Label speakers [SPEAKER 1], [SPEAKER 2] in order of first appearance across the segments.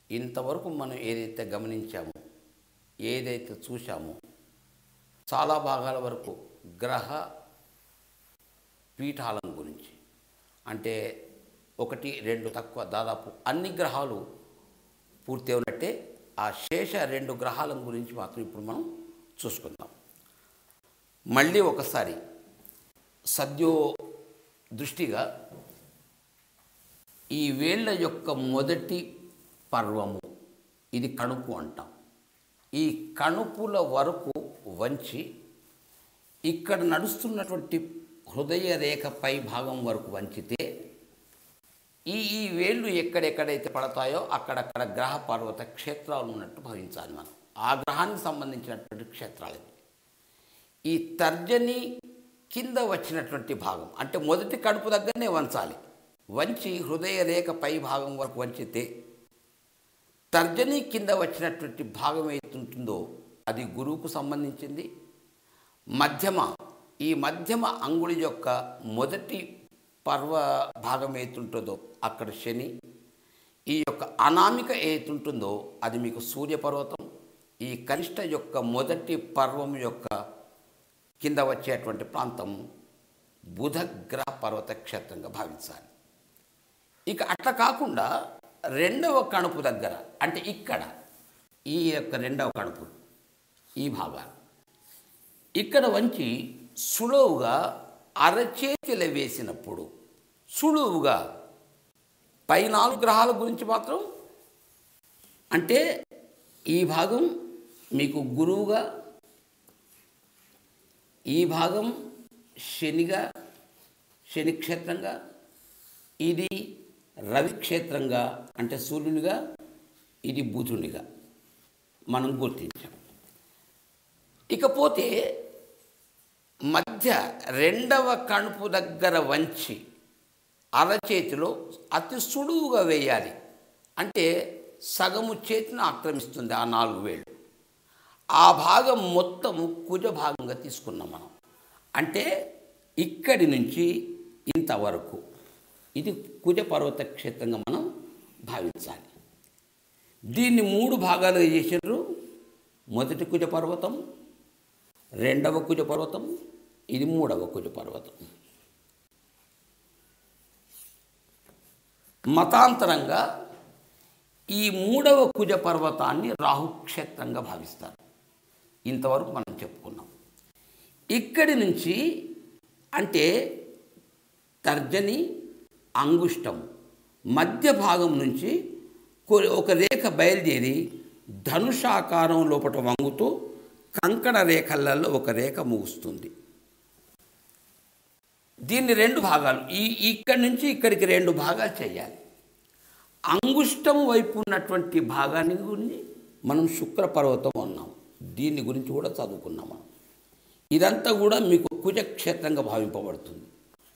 [SPEAKER 1] ఇంతవరకు మనం ఏదైతే గమనించామో ఏదైతే చూశామో చాలా భాగాల వరకు గ్రహ పీఠాలం గురించి అంటే ఒకటి రెండు తక్కువ దాదాపు అన్ని గ్రహాలు పూర్తి ఉన్నట్టే ఆ శేష రెండు గ్రహాల గురించి మాత్రం ఇప్పుడు మనం చూసుకుందాం మళ్ళీ ఒకసారి సద్యో దృష్టిగా ఈ వేళ్ళ యొక్క మొదటి పర్వము ఇది కణుపు అంటాం ఈ కణుపుల వరకు వంచి ఇక్కడ నడుస్తున్నటువంటి హృదయ రేఖ పై భాగం వరకు వంచితే ఈ ఈ వేళ్ళు ఎక్కడెక్కడైతే పడతాయో అక్కడక్కడ గ్రహ పర్వత క్షేత్రాలు ఉన్నట్టు భావించాలి మనం ఆ గ్రహానికి సంబంధించినటువంటి క్షేత్రాలు ఇవి. ఈ తర్జని కింద వచ్చినటువంటి భాగం అంటే మొదటి కడుపు దగ్గరనే వంచాలి వంచి హృదయ రేఖ పై భాగం వరకు వంచితే తర్జని కింద వచ్చినటువంటి భాగం ఏతుంటుందో అది గురువుకు సంబంధించింది మధ్యమ ఈ మధ్యమ అంగుళి యొక్క మొదటి పర్వ భాగం ఏతుంటుందో అక్కడ శని ఈ యొక్క అనామిక ఏతుంటుందో అది మీకు సూర్యపర్వతం ఈ కనిష్ట యొక్క మొదటి పర్వం యొక్క కింద వచ్చేటువంటి ప్రాంతం బుధగ్రహ పర్వత క్షేత్రంగా భావించాలి ఇక అట్లా కాకుండా రెండవ కణుపు దగ్గర అంటే ఇక్కడ ఈ యొక్క రెండవ కణుపు ఈ భాగాలు ఇక్కడ వంచి సులువుగా అరచేతిలో వేసినప్పుడు సులువుగా పై నాలుగు గ్రహాల గురించి మాత్రం అంటే ఈ భాగం మీకు గురువుగా ఈ భాగం శనిగా శని క్షేత్రంగా ఇది రవి క్షేత్రంగా అంటే సూర్యునిగా ఇది బుధునిగా మనం గుర్తించాం ఇకపోతే మధ్య రెండవ కణుపు దగ్గర వంచి అరచేతిలో అతి సులువుగా వేయాలి అంటే సగము చేతిని ఆక్రమిస్తుంది ఆ నాలుగు వేళ్ళు ఆ భాగం మొత్తం కుజ భాగంగా తీసుకున్నాం మనం అంటే ఇక్కడి నుంచి ఇంతవరకు ఇది కుజ పర్వత క్షేత్రంగా మనం భావించాలి దీన్ని మూడు భాగాలుగా చేసారు మొదటి కుజ పర్వతం రెండవ కుజ పర్వతం ఇది మూడవ కుజ పర్వతం మతాంతరంగా ఈ మూడవ కుజ పర్వతాన్ని రాహుక్షేత్రంగా భావిస్తారు ఇంతవరకు మనం చెప్పుకున్నాం ఇక్కడి నుంచి అంటే తర్జని అంగుష్టం మధ్య భాగం నుంచి కొ- ఒక రేఖ బయలుదేరి ధనుషాకారం లోపల వంగుతూ కంకణ రేఖలలో ఒక రేఖ ముగుస్తుంది దీన్ని రెండు భాగాలు ఈ ఇక్కడి నుంచి ఇక్కడికి రెండు భాగాలు చేయాలి అంగుష్టం వైపు ఉన్నటువంటి భాగాన్ని గురించి మనం శుక్ర పర్వతం అన్నాం దీని గురించి కూడా చదువుకున్నాం మనం ఇదంతా కూడా మీకు కుజక్షేత్రంగా భావింపబడుతుంది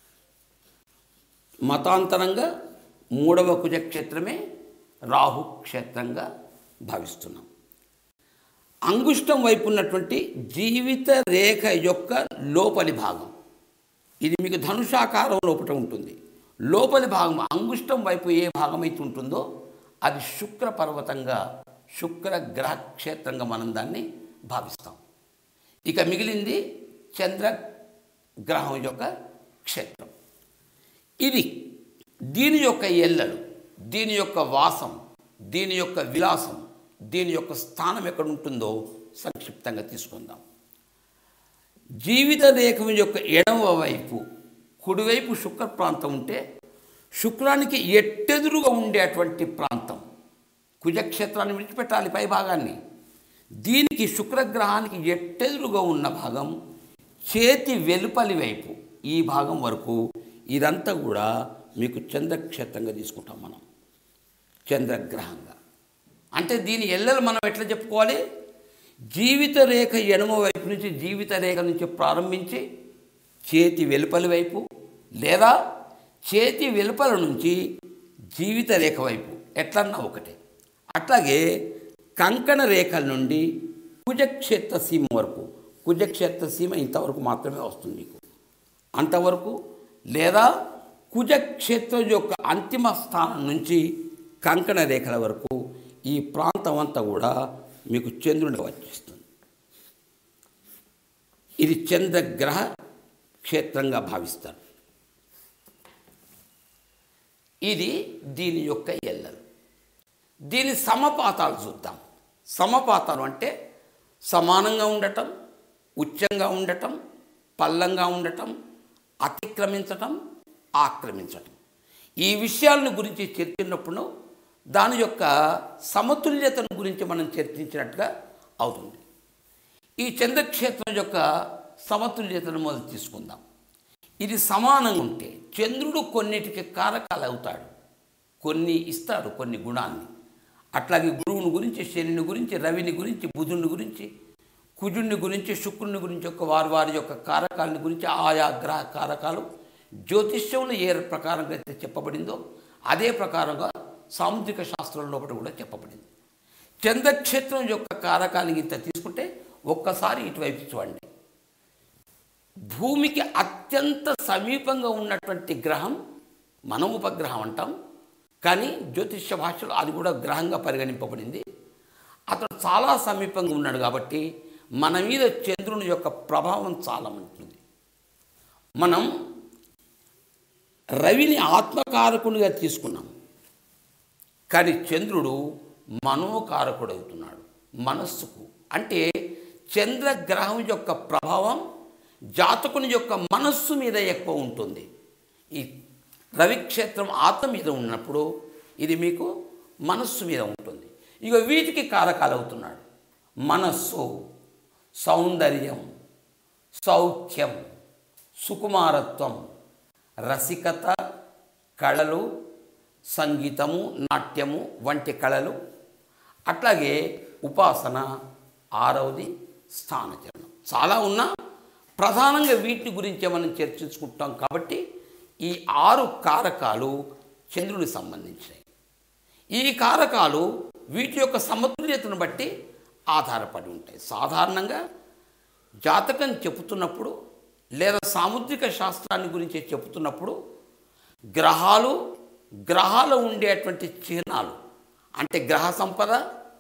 [SPEAKER 1] మతాంతరంగా మూడవ కుజక్షేత్రమే రాహు క్షేత్రంగా భావిస్తున్నాం అంగుష్టం వైపు ఉన్నటువంటి జీవిత రేఖ యొక్క లోపలి భాగం ఇది మీకు ధనుషాకారం లోపల ఉంటుంది లోపలి భాగం అంగుష్టం వైపు ఏ భాగం అయితే ఉంటుందో అది శుక్ర పర్వతంగా శుక్ర గ్రహ క్షేత్రంగా మనం దాన్ని భావిస్తాం ఇక మిగిలింది చంద్ర గ్రహం యొక్క క్షేత్రం ఇది దీని యొక్క ఎల్లలు దీని యొక్క వాసం దీని యొక్క విలాసం దీని యొక్క స్థానం ఎక్కడ ఉంటుందో సంక్షిప్తంగా తీసుకుందాం జీవిత రేఖం యొక్క ఎడమ వైపు కుడివైపు శుక్ర ప్రాంతం ఉంటే శుక్రానికి ఎట్టెదురుగా ఉండేటువంటి ప్రాంతం కుజక్షేత్రాన్ని విడిచిపెట్టాలి పై భాగాన్ని దీనికి శుక్రగ్రహానికి ఎట్టెదురుగా ఉన్న భాగం చేతి వెలుపలి వైపు ఈ భాగం వరకు ఇదంతా కూడా మీకు చంద్రక్షేత్రంగా తీసుకుంటాం మనం చంద్రగ్రహంగా అంటే దీని ఎల్లలు మనం ఎట్లా చెప్పుకోవాలి జీవిత రేఖ ఎడమ వైపు నుంచి జీవిత రేఖ నుంచి ప్రారంభించి చేతి వెలుపలి వైపు లేదా చేతి వెలుపల నుంచి జీవిత రేఖ వైపు ఎట్లన్నా ఒకటే అట్లాగే కంకణ రేఖల నుండి కుజక్షేత్ర సీమ వరకు కుజక్షేత్ర సీమ ఇంతవరకు మాత్రమే వస్తుంది మీకు అంతవరకు లేదా కుజక్షేత్రం యొక్క అంతిమ స్థానం నుంచి కంకణ రేఖల వరకు ఈ ప్రాంతం అంతా కూడా మీకు చంద్రుని వచ్చేస్తుంది ఇది చంద్రగ్రహ క్షేత్రంగా భావిస్తారు ఇది దీని యొక్క ఎల్లలు దీని సమపాతాలు చూద్దాం సమపాతాలు అంటే సమానంగా ఉండటం ఉచ్చంగా ఉండటం పల్లంగా ఉండటం అతిక్రమించటం ఆక్రమించటం ఈ విషయాలను గురించి చర్చించినప్పుడు దాని యొక్క సమతుల్యతను గురించి మనం చర్చించినట్టుగా అవుతుంది ఈ చంద్రక్షేత్రం యొక్క సమతుల్యతను మొదలు తీసుకుందాం ఇది సమానంగా ఉంటే చంద్రుడు కొన్నిటికి కారకాలు అవుతాడు కొన్ని ఇస్తాడు కొన్ని గుణాన్ని అట్లాగే గురువుని గురించి శనిని గురించి రవిని గురించి బుధుని గురించి కుజుని గురించి శుక్రుని గురించి యొక్క వారి వారి యొక్క కారకాలని గురించి ఆయా గ్రహ కారకాలు జ్యోతిష్యంలో ఏ ప్రకారంగా అయితే చెప్పబడిందో అదే ప్రకారంగా సాముద్రిక శాస్త్రం లోపల కూడా చెప్పబడింది చంద్రక్షేత్రం యొక్క కారకాలని ఇంత తీసుకుంటే ఒక్కసారి ఇటువైపు చూడండి భూమికి అత్యంత సమీపంగా ఉన్నటువంటి గ్రహం మనం ఉపగ్రహం అంటాం కానీ జ్యోతిష్య భాషలో అది కూడా గ్రహంగా పరిగణింపబడింది అతను చాలా సమీపంగా ఉన్నాడు కాబట్టి మన మీద చంద్రుని యొక్క ప్రభావం చాలా ఉంటుంది మనం రవిని ఆత్మకారకునిగా తీసుకున్నాం కానీ చంద్రుడు మనోకారకుడవుతున్నాడు మనస్సుకు అంటే చంద్రగ్రహం యొక్క ప్రభావం జాతకుని యొక్క మనస్సు మీద ఎక్కువ ఉంటుంది ఈ రవిక్షేత్రం ఆత్మ మీద ఉన్నప్పుడు ఇది మీకు మనస్సు మీద ఉంటుంది ఇక వీటికి కారకాలు అవుతున్నాడు మనస్సు సౌందర్యం సౌఖ్యం సుకుమారత్వం రసికత కళలు సంగీతము నాట్యము వంటి కళలు అట్లాగే ఉపాసన ఆరవది స్థానచరణం చాలా ఉన్నా ప్రధానంగా వీటి గురించే మనం చర్చించుకుంటాం కాబట్టి ఈ ఆరు కారకాలు చంద్రునికి సంబంధించినవి ఈ కారకాలు వీటి యొక్క సమతుల్యతను బట్టి ఆధారపడి ఉంటాయి సాధారణంగా జాతకం చెబుతున్నప్పుడు లేదా సాముద్రిక శాస్త్రాన్ని గురించి చెబుతున్నప్పుడు గ్రహాలు గ్రహాలు ఉండేటువంటి చిహ్నాలు అంటే గ్రహ సంపద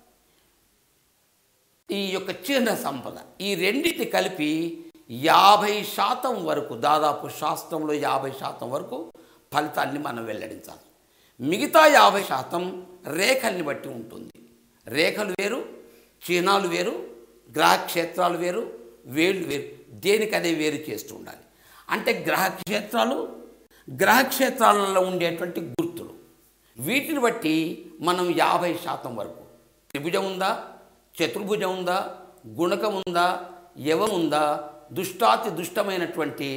[SPEAKER 1] ఈ యొక్క చిహ్న సంపద ఈ రెండింటిని కలిపి యాభై శాతం వరకు దాదాపు శాస్త్రంలో యాభై శాతం వరకు ఫలితాన్ని మనం వెల్లడించాలి మిగతా యాభై శాతం రేఖల్ని బట్టి ఉంటుంది రేఖలు వేరు చిహ్నాలు వేరు గ్రహ క్షేత్రాలు వేరు వేళ్ళు వేరు దేనికదే వేరు చేస్తూ ఉండాలి అంటే గ్రహ క్షేత్రాలు గ్రహ క్షేత్రాలలో ఉండేటువంటి గుర్తులు వీటిని బట్టి మనం యాభై శాతం వరకు త్రిభుజం ఉందా చతుర్భుజం ఉందా గుణకం ఉందా యవం ఉందా దుష్టాతి దుష్టమైనటువంటి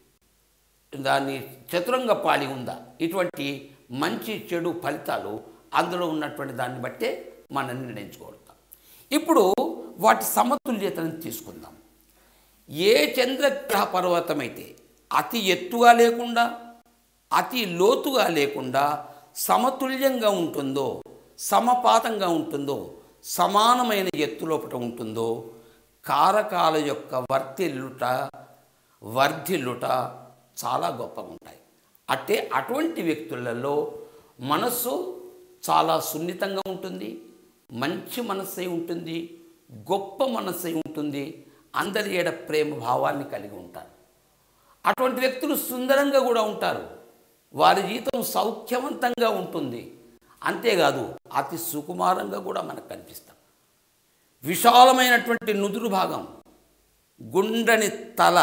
[SPEAKER 1] దాన్ని చతురంగ పాళి ఉందా ఇటువంటి మంచి చెడు ఫలితాలు అందులో ఉన్నటువంటి దాన్ని బట్టే మనం నిర్ణయించుకోగలుగుతాం ఇప్పుడు వాటి సమతుల్యతను తీసుకుందాం ఏ చంద్రగ్రహ పర్వతం అయితే అతి ఎత్తుగా లేకుండా అతి లోతుగా లేకుండా సమతుల్యంగా ఉంటుందో సమపాతంగా ఉంటుందో సమానమైన ఎత్తు లోపల ఉంటుందో కారకాల యొక్క వర్తిల్లుట వర్ధిల్లుట చాలా గొప్పగా ఉంటాయి అంటే అటువంటి వ్యక్తులలో మనస్సు చాలా సున్నితంగా ఉంటుంది మంచి మనస్సై ఉంటుంది గొప్ప మనస్సై ఉంటుంది అందరి ఏడ ప్రేమ భావాన్ని కలిగి ఉంటారు అటువంటి వ్యక్తులు సుందరంగా కూడా ఉంటారు వారి జీవితం సౌఖ్యవంతంగా ఉంటుంది అంతేకాదు అతి సుకుమారంగా కూడా మనకు కనిపిస్తాం విశాలమైనటువంటి నుదురు భాగం గుండని తల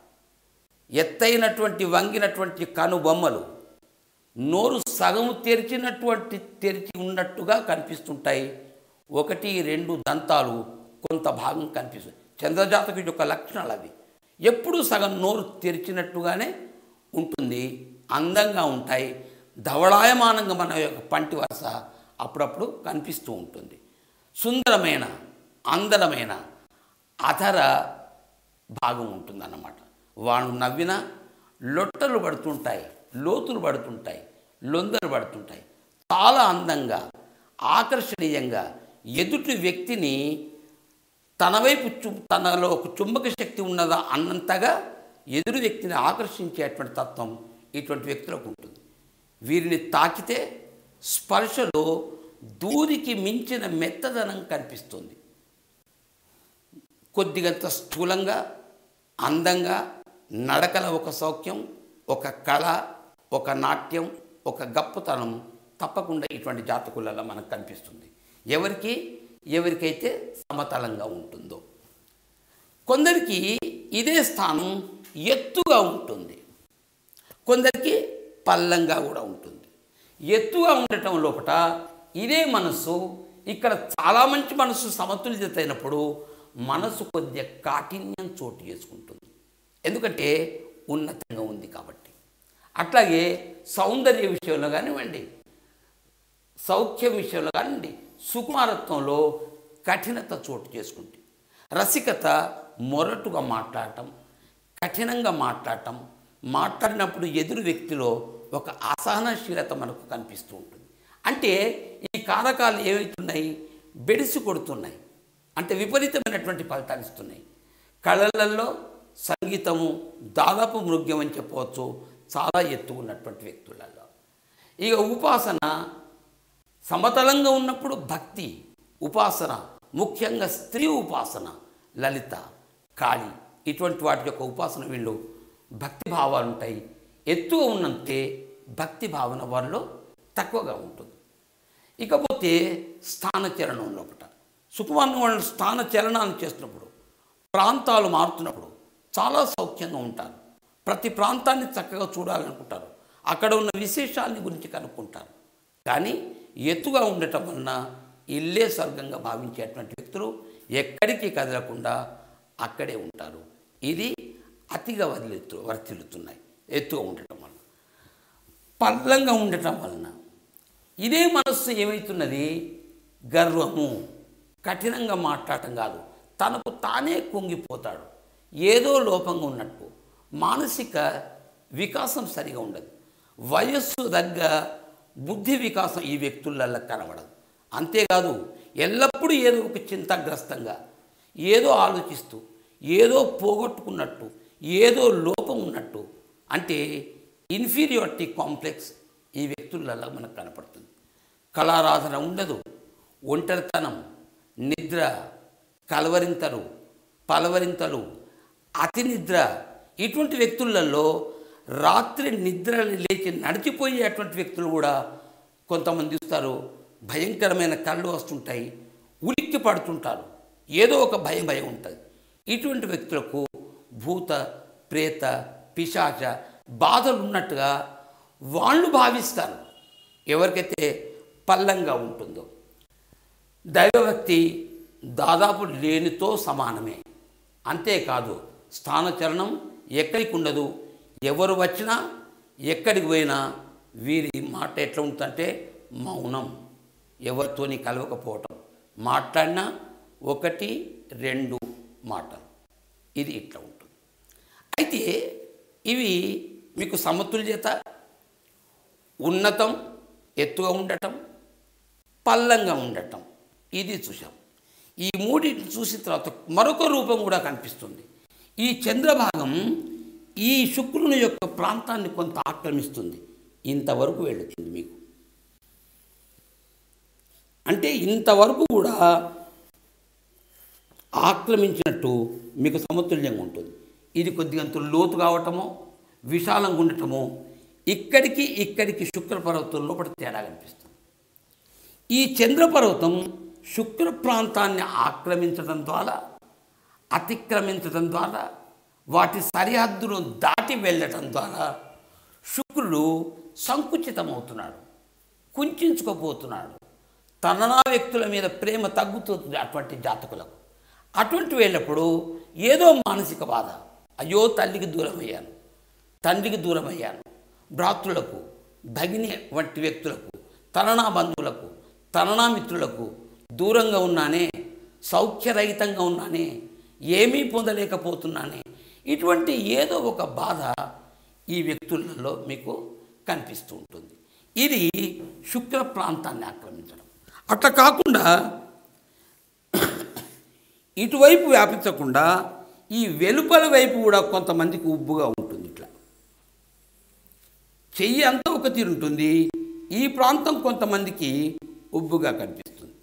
[SPEAKER 1] ఎత్తైనటువంటి వంగినటువంటి కనుబొమ్మలు నోరు సగం తెరిచినటువంటి తెరిచి ఉన్నట్టుగా కనిపిస్తుంటాయి ఒకటి రెండు దంతాలు కొంత భాగం కనిపిస్తుంది చంద్రజాతకు యొక్క లక్షణాలు అవి ఎప్పుడూ సగం నోరు తెరిచినట్టుగానే ఉంటుంది అందంగా ఉంటాయి ధవళాయమానంగా మన యొక్క పంటి వరుస అప్పుడప్పుడు కనిపిస్తూ ఉంటుంది సుందరమైన అందరమైన అధర భాగం ఉంటుందన్నమాట వాడు నవ్విన లొట్టలు పడుతుంటాయి లోతులు పడుతుంటాయి లొందలు పడుతుంటాయి చాలా అందంగా ఆకర్షణీయంగా ఎదుటి వ్యక్తిని తన వైపు చు తనలో ఒక చుంబక శక్తి ఉన్నదా అన్నంతగా ఎదురు వ్యక్తిని ఆకర్షించేటువంటి తత్వం ఇటువంటి వ్యక్తులకు ఉంటుంది వీరిని తాకితే స్పర్శలో దూరికి మించిన మెత్తదనం కనిపిస్తుంది కొద్దిగంత స్థూలంగా అందంగా నడకల ఒక సౌఖ్యం ఒక కళ ఒక నాట్యం ఒక గప్పతనం తప్పకుండా ఇటువంటి జాతకులలో మనకు కనిపిస్తుంది ఎవరికి ఎవరికైతే సమతలంగా ఉంటుందో కొందరికి ఇదే స్థానం ఎత్తుగా ఉంటుంది కొందరికి పల్లంగా కూడా ఉంటుంది ఎత్తుగా ఉండటం లోపట ఇదే మనస్సు ఇక్కడ చాలా మంచి మనస్సు సమతుల్యత అయినప్పుడు మనసు కొద్దిగా కాఠిన్యం చోటు చేసుకుంటుంది ఎందుకంటే ఉన్నతంగా ఉంది కాబట్టి అట్లాగే సౌందర్య విషయంలో కానివ్వండి సౌఖ్యం విషయంలో కానివ్వండి సుకుమారత్వంలో కఠినత చోటు చేసుకుంటుంది రసికత మొరటుగా మాట్లాడటం కఠినంగా మాట్లాడటం మాట్లాడినప్పుడు ఎదురు వ్యక్తిలో ఒక అసహనశీలత మనకు కనిపిస్తూ ఉంటుంది అంటే ఈ కారకాలు ఏమవుతున్నాయి బెడిసి కొడుతున్నాయి అంటే విపరీతమైనటువంటి ఫలితాలు ఇస్తున్నాయి కళలలో సంగీతము దాదాపు మృగ్యం అని చెప్పవచ్చు చాలా ఎత్తు ఉన్నటువంటి వ్యక్తులలో ఇక ఉపాసన సమతలంగా ఉన్నప్పుడు భక్తి ఉపాసన ముఖ్యంగా స్త్రీ ఉపాసన లలిత కాళి ఇటువంటి వాటి యొక్క ఉపాసన వీళ్ళు భక్తి భావాలు ఉంటాయి ఎత్తుగా ఉన్నంతే భక్తి భావన వారిలో తక్కువగా ఉంటుంది ఇకపోతే స్థాన చలనం లోపల సుకుమార్ వాళ్ళు స్థాన చలనాలు చేస్తున్నప్పుడు ప్రాంతాలు మారుతున్నప్పుడు చాలా సౌఖ్యంగా ఉంటారు ప్రతి ప్రాంతాన్ని చక్కగా చూడాలనుకుంటారు అక్కడ ఉన్న విశేషాలని గురించి కనుక్కుంటారు కానీ ఎత్తుగా ఉండటం వలన ఇల్లే స్వర్గంగా భావించేటువంటి వ్యక్తులు ఎక్కడికి కదలకుండా అక్కడే ఉంటారు ఇది అతిగా వదిలితు వర్తిల్లుతున్నాయి ఎత్తుగా ఉండటం వలన పల్లంగా ఉండటం వలన ఇదే మనస్సు ఏమవుతున్నది గర్వము కఠినంగా మాట్లాడటం కాదు తనకు తానే కుంగిపోతాడు ఏదో లోపంగా ఉన్నట్టు మానసిక వికాసం సరిగా ఉండదు వయస్సు తగ్గ బుద్ధి వికాసం ఈ వ్యక్తులలో కనబడదు అంతేకాదు ఎల్లప్పుడూ ఏదో ఒక చింతాగ్రస్తంగా ఏదో ఆలోచిస్తూ ఏదో పోగొట్టుకున్నట్టు ఏదో లోపం ఉన్నట్టు అంటే ఇన్ఫీరియారిటీ కాంప్లెక్స్ ఈ వ్యక్తులలో మనకు కనపడుతుంది కళారాధన ఉండదు ఒంటరితనం నిద్ర కలవరింతలు పలవరింతలు అతి నిద్ర ఇటువంటి వ్యక్తులలో రాత్రి నిద్ర లేచి నడిచిపోయేటువంటి వ్యక్తులు కూడా కొంతమంది చూస్తారు భయంకరమైన కళ్ళు వస్తుంటాయి ఉలిక్కి పడుతుంటారు ఏదో ఒక భయం భయం ఉంటుంది ఇటువంటి వ్యక్తులకు భూత ప్రేత పిశాచ బాధలు ఉన్నట్టుగా వాళ్ళు భావిస్తారు ఎవరికైతే పల్లంగా ఉంటుందో దైవభక్తి దాదాపు లేనితో సమానమే అంతేకాదు స్థానచలనం ఎక్కడికి ఉండదు ఎవరు వచ్చినా ఎక్కడికి పోయినా వీరి మాట ఎట్లా ఉంటుందంటే మౌనం ఎవరితోని కలవకపోవటం మాట్లాడినా ఒకటి రెండు మాటలు ఇది ఇట్లా ఉంటుంది అయితే ఇవి మీకు సమతుల్యత ఉన్నతం ఎత్తుగా ఉండటం పల్లంగా ఉండటం ఇది చూసాం ఈ మూడింటిని చూసిన తర్వాత మరొక రూపం కూడా కనిపిస్తుంది ఈ చంద్రభాగం ఈ శుక్రుని యొక్క ప్రాంతాన్ని కొంత ఆక్రమిస్తుంది ఇంతవరకు వెళుతుంది మీకు అంటే ఇంతవరకు కూడా ఆక్రమించినట్టు మీకు సమతుల్యంగా ఉంటుంది ఇది కొద్దిగంత లోతు కావటమో విశాలంగా ఉండటమో ఇక్కడికి ఇక్కడికి శుక్రపర్వతం లోపల తేడా కనిపిస్తుంది ఈ చంద్రపర్వతం శుక్ర ప్రాంతాన్ని ఆక్రమించడం ద్వారా అతిక్రమించడం ద్వారా వాటి సరిహద్దును దాటి వెళ్ళటం ద్వారా శుక్రుడు సంకుచితమవుతున్నాడు కుంచుకోపోతున్నాడు తననా వ్యక్తుల మీద ప్రేమ తగ్గుతుంది అటువంటి జాతకులకు అటువంటి వెళ్ళప్పుడు ఏదో మానసిక బాధ అయ్యో తల్లికి దూరం అయ్యాను తండ్రికి దూరం అయ్యాను భ్రాతృలకు భగిని వంటి వ్యక్తులకు తననా బంధువులకు తననా మిత్రులకు దూరంగా ఉన్నానే సౌఖ్యరహితంగా ఉన్నానే ఏమీ పొందలేకపోతున్నానే ఇటువంటి ఏదో ఒక బాధ ఈ వ్యక్తులలో మీకు కనిపిస్తూ ఉంటుంది ఇది శుక్ర ప్రాంతాన్ని ఆక్రమించడం అట్లా కాకుండా ఇటువైపు వ్యాపించకుండా ఈ వెలుపల వైపు కూడా కొంతమందికి ఉబ్బుగా ఉంటుంది ఇట్లా చెయ్యి అంతా ఒక తీరు ఉంటుంది ఈ ప్రాంతం కొంతమందికి ఉబ్బుగా కనిపిస్తుంది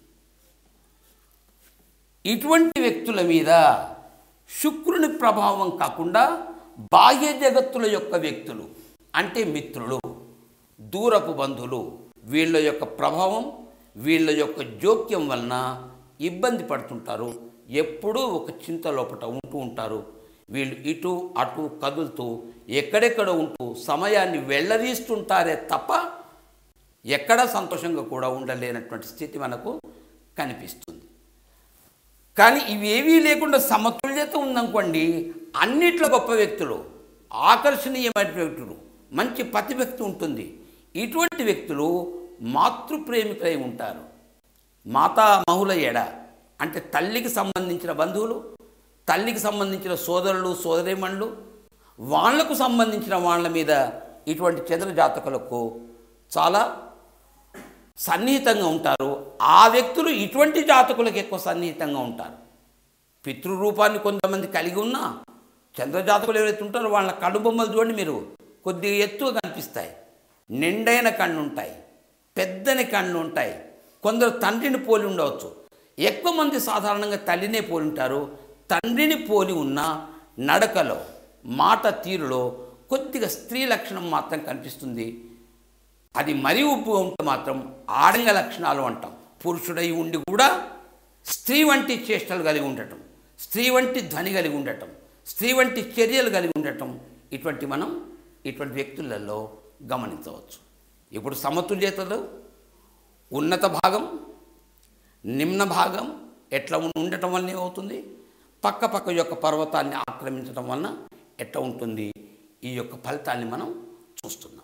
[SPEAKER 1] ఇటువంటి వ్యక్తుల మీద శుక్రుని ప్రభావం కాకుండా బాహ్య జగత్తుల యొక్క వ్యక్తులు అంటే మిత్రులు దూరపు బంధువులు వీళ్ళ యొక్క ప్రభావం వీళ్ళ యొక్క జోక్యం వలన ఇబ్బంది పడుతుంటారు ఎప్పుడూ ఒక చింత లోపట ఉంటూ ఉంటారు వీళ్ళు ఇటు అటు కదులుతూ ఎక్కడెక్కడ ఉంటూ సమయాన్ని వెళ్ళదీస్తుంటారే తప్ప ఎక్కడా సంతోషంగా కూడా ఉండలేనటువంటి స్థితి మనకు కనిపిస్తుంది కానీ ఇవేవీ లేకుండా సమతుల్యత ఉందనుకోండి అన్నిట్లో గొప్ప వ్యక్తులు ఆకర్షణీయమైన వ్యక్తులు మంచి ప్రతిభక్తి ఉంటుంది ఇటువంటి వ్యక్తులు మాతృప్రేమికులై ఉంటారు మాతా మహుల ఎడ అంటే తల్లికి సంబంధించిన బంధువులు తల్లికి సంబంధించిన సోదరులు సోదరిమణులు వాళ్లకు సంబంధించిన వాళ్ళ మీద ఇటువంటి చంద్ర జాతకులకు చాలా సన్నిహితంగా ఉంటారు ఆ వ్యక్తులు ఇటువంటి జాతకులకు ఎక్కువ సన్నిహితంగా ఉంటారు పితృరూపాన్ని కొంతమంది కలిగి ఉన్నా చంద్రజాతకులు ఎవరైతే ఉంటారో వాళ్ళ కనుబొమ్మలు చూడండి మీరు కొద్దిగా ఎత్తుగా కనిపిస్తాయి నిండైన కన్ను ఉంటాయి పెద్దని కన్ను ఉంటాయి కొందరు తండ్రిని పోలి ఉండవచ్చు ఎక్కువ మంది సాధారణంగా తల్లినే పోలి ఉంటారు తండ్రిని పోలి ఉన్న నడకలో మాట తీరులో కొద్దిగా స్త్రీ లక్షణం మాత్రం కనిపిస్తుంది అది మరీ ఉప్పుగా ఉంటే మాత్రం ఆడంగ లక్షణాలు అంటాం పురుషుడై ఉండి కూడా స్త్రీ వంటి చేష్టలు కలిగి ఉండటం స్త్రీ వంటి ధ్వని కలిగి ఉండటం స్త్రీ వంటి చర్యలు కలిగి ఉండటం ఇటువంటి మనం ఇటువంటి వ్యక్తులలో గమనించవచ్చు ఇప్పుడు సమతుల్యతలో ఉన్నత భాగం నిమ్న భాగం ఎట్లా ఉం- ఉండటం వల్లనే అవుతుంది పక్క పక్క యొక్క పర్వతాన్ని ఆక్రమించడం వలన ఎట్లా ఉంటుంది ఈ యొక్క ఫలితాన్ని మనం చూస్తున్నాం